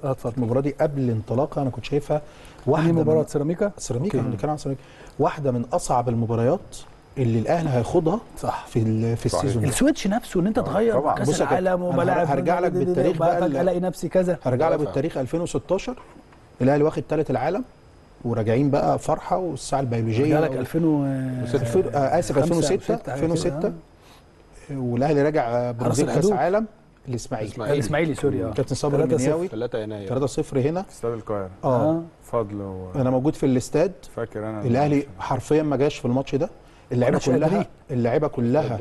اه اتفضل المباراه دي قبل انطلاقها انا كنت شايفها دي واحده مباراه من سيراميكا سيراميكا أوكي. بنتكلم عن سيراميكا واحده من اصعب المباريات اللي الاهلي هياخدها صح في ال- في صحيح. السيزون ده السويتش نفسه ان انت تغير طبعاً. كاس بص يا كابتن، العالم أنا وملاعب هرجع لك بالتاريخ بقى بقى ال- الاقي نفسي كذا هرجع لك فعلا. بالتاريخ 2016 الاهلي واخد ثالث العالم وراجعين بقى فرحه والساعه البيولوجيه جالك و- 2000 و الفين- آه، اسف 2006 2006 والاهلي راجع برازيل كاس الحدود. عالم الاسماعيلي إسماعيلي. الاسماعيلي سوري اه كابتن صبري 3-0. المنياوي 3 يناير 3-0 هنا في استاد القاهره اه اه فضل و... انا موجود في الاستاد فاكر انا الاهلي حرفيا ما جاش في الماتش ده اللعيبه ماتش قادرين. كلها اللعيبه كلها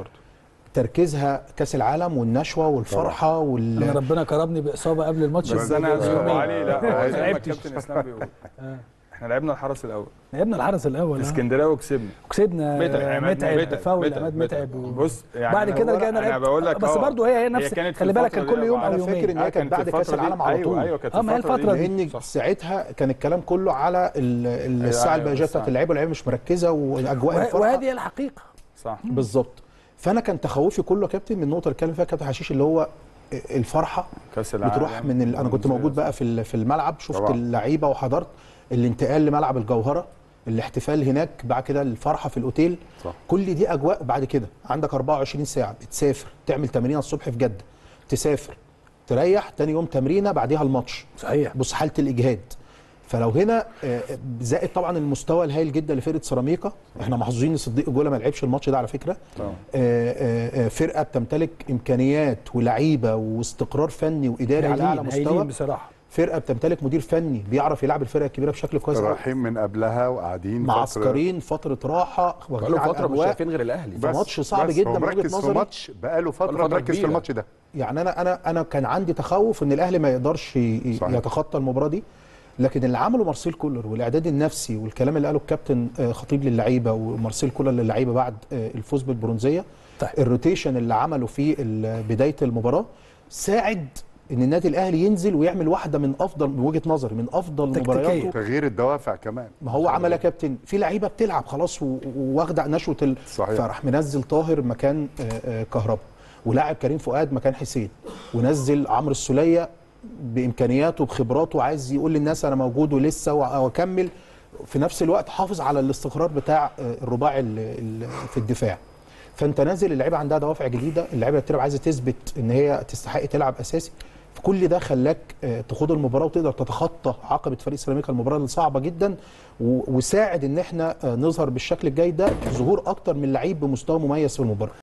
تركيزها كاس العالم والنشوه والفرحه انا وال ربنا كرمني باصابه قبل الماتش بس ب- انا بيومين. اسف علي لا هو ما زي ما لعبتش. الكابتن اسلام بيقول آه. احنا لعبنا الحرس الاول لعبنا الحرس الاول في آه. اسكندريه وكسبنا وكسبنا متعب، عماد متعب متعب، فاول متعب، عماد متعب. متعب و- بص يعني بعد كده هو- رجعنا انا لعب بقول لك بس آه. برضه هي هي نفس كانت في خلي بالك الفترة كان كل دي يوم او على انا فاكر يومين ان هي آه، كانت في بعد كاس الفترة دي. العالم على ايوه طول ايوه كانت آه، ما هي الفترة الفترة دي. دي. لان ساعتها كان الكلام كله على ال- ال- الساعه أيوة، البيولوجيه بتاعت الساعة. اللعيبه واللعيبه مش مركزه واجواء وه- الفرحه وهذه هي الحقيقه صح بالظبط فانا كان تخوفي كله يا كابتن من النقطه اللي اتكلم فيها كابتن حشيش اللي هو الفرحه كاس العالم بتروح من ال... انا كنت موجود بقى في ال- في الملعب شفت طبعا. اللعيبه وحضرت الانتقال لملعب الجوهره الاحتفال هناك بعد كده الفرحه في الاوتيل صح. كل دي اجواء بعد كده عندك 24 ساعه بتسافر تعمل تمرينه الصبح في جده تسافر تريح تاني يوم تمرينه بعديها الماتش صحيح بص حاله الاجهاد فلو هنا آه، زائد طبعا المستوى الهائل جدا لفرقه سيراميكا احنا محظوظين ان صديق جوله ما لعبش الماتش ده على فكره طبعا. آه، آه، آه، فرقه بتمتلك امكانيات ولعيبه واستقرار فني واداري على اعلى هايلين هايلين مستوى بصراحه فرقه بتمتلك مدير فني بيعرف يلعب الفرقه الكبيره بشكل كويس قوي رايحين من قبلها وقاعدين فترة- معسكرين فتره راحه واخدين بقاله على فتره مش الأجواء. شايفين غير الاهلي بس- ماتش صعب بس جدا هو من وجهة مركز في نظري. ماتش بقاله فتره فترة مركز في كبيرة. الماتش ده يعني انا انا انا كان عندي تخوف ان الاهلي ما يقدرش ي- صحيح. يتخطى المباراه دي لكن اللي عمله مارسيل كولر والاعداد النفسي والكلام اللي قاله الكابتن آه، خطيب للعيبه ومارسيل كولر للعيبه بعد آه، الفوز بالبرونزيه طيب. الروتيشن اللي عمله في ال- بدايه المباراه ساعد ان النادي الاهلي ينزل ويعمل واحده من افضل بوجهه نظري من افضل تكتيكية. مبارياته تغيير الدوافع كمان ما هو عمل يا كابتن في لعيبه بتلعب خلاص و- وواخده نشوه ال... صحيح. فراح منزل طاهر مكان آه، آه، كهربا ولاعب كريم فؤاد مكان حسين ونزل عمرو السوليه بامكانياته بخبراته عايز يقول للناس انا موجود ولسه وأ- واكمل في نفس الوقت حافظ على الاستقرار بتاع آه، الرباعي ال- ال- في الدفاع فانت نازل اللعيبه عندها دوافع جديده اللعيبه بتلعب عايزه تثبت ان هي تستحق تلعب اساسي فكل ده خلاك آه، تخوض المباراه وتقدر تتخطى عقبه فريق سيراميكا المباراه اللي صعبه جدا و- وساعد ان احنا آه، نظهر بالشكل الجيد ده ظهور اكتر من لعيب بمستوى مميز في المباراه